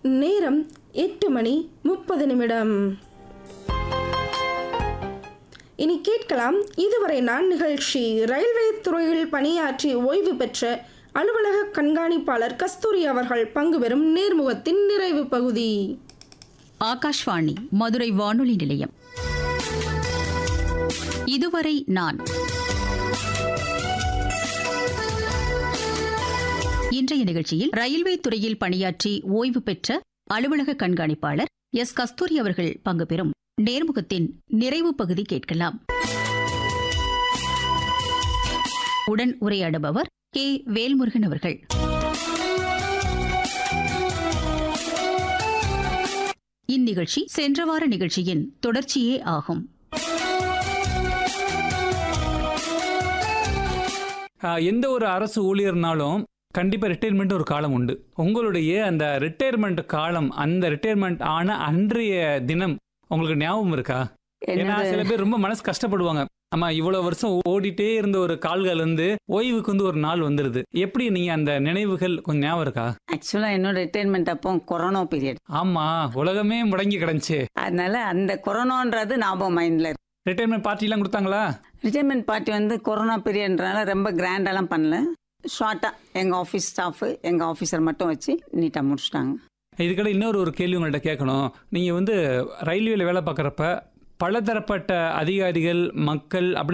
நேரம் எட்டு மணி முப்பது நிமிடம் இனி கேட்கலாம் இதுவரை நான் நிகழ்ச்சி ரயில்வே துறையில் பணியாற்றி ஓய்வு பெற்ற அலுவலக கண்காணிப்பாளர் கஸ்தூரி அவர்கள் பங்கு பெறும் நேர்முகத்தின் நிறைவு பகுதி ஆகாஷ்வாணி மதுரை வானொலி நிலையம் இதுவரை நான் இன்றைய நிகழ்ச்சியில் ரயில்வே துறையில் பணியாற்றி ஓய்வு பெற்ற அலுவலக கண்காணிப்பாளர் எஸ் கஸ்தூரி அவர்கள் பங்கு பெறும் நேர்முகத்தின் நிறைவு பகுதி கேட்கலாம் உடன் உரையாடுபவர் கே வேல்முருகன் அவர்கள் இந்நிகழ்ச்சி சென்ற வார நிகழ்ச்சியின் தொடர்ச்சியே ஆகும் ஆஹ் எந்த ஒரு அரசு ஊழியர்னாலும் கண்டிப்பாக ரிட்டையர்மெண்ட் ஒரு காலம் உண்டு உங்களுடைய அந்த ரிட்டையர்மெண்ட் காலம் அந்த ரிட்டையர்மெண்ட் ஆன அன்றைய தினம் உங்களுக்கு ஞாபகம் இருக்கா ஏன்னா சில பேர் ரொம்ப மனசு கஷ்டப்படுவாங்க ஆமா இவ்வளவு வருஷம் ஓடிட்டே இருந்த ஒரு கால்கள் வந்து ஓய்வுக்கு வந்து ஒரு நாள் வந்துருது எப்படி நீங்க அந்த நினைவுகள் கொஞ்சம் ஞாபகம் இருக்கா ஆக்சுவலாக என்னோட ரிட்டைர்மெண்ட் அப்போ கொரோனா பீரியட் ஆமா உலகமே முடங்கி கிடந்துச்சு அதனால அந்த கொரோனான்றது ஞாபகம் மைண்டில் இருக்கு ரிட்டையர்மெண்ட் பார்ட்டிலாம் கொடுத்தாங்களா ரிட்டைர்மெண்ட் பார்ட்டி வந்து கொரோனா பீரியட்னால ரொம்ப கிராண்டெல்லாம் பண்ணல ஷார்ட்டாக எங்கள் ஆஃபீஸ் ஸ்டாஃபு எங்கள் ஆஃபீஸர் மட்டும் வச்சு நீட்டாக முடிச்சிட்டாங்க இதுக்கட இன்னொரு ஒரு கேள்வி உங்கள்கிட்ட கேட்கணும் நீங்கள் வந்து ரயில்வேல வேலை பார்க்குறப்ப பலதரப்பட்ட அதிகாரிகள் மக்கள் அப்படி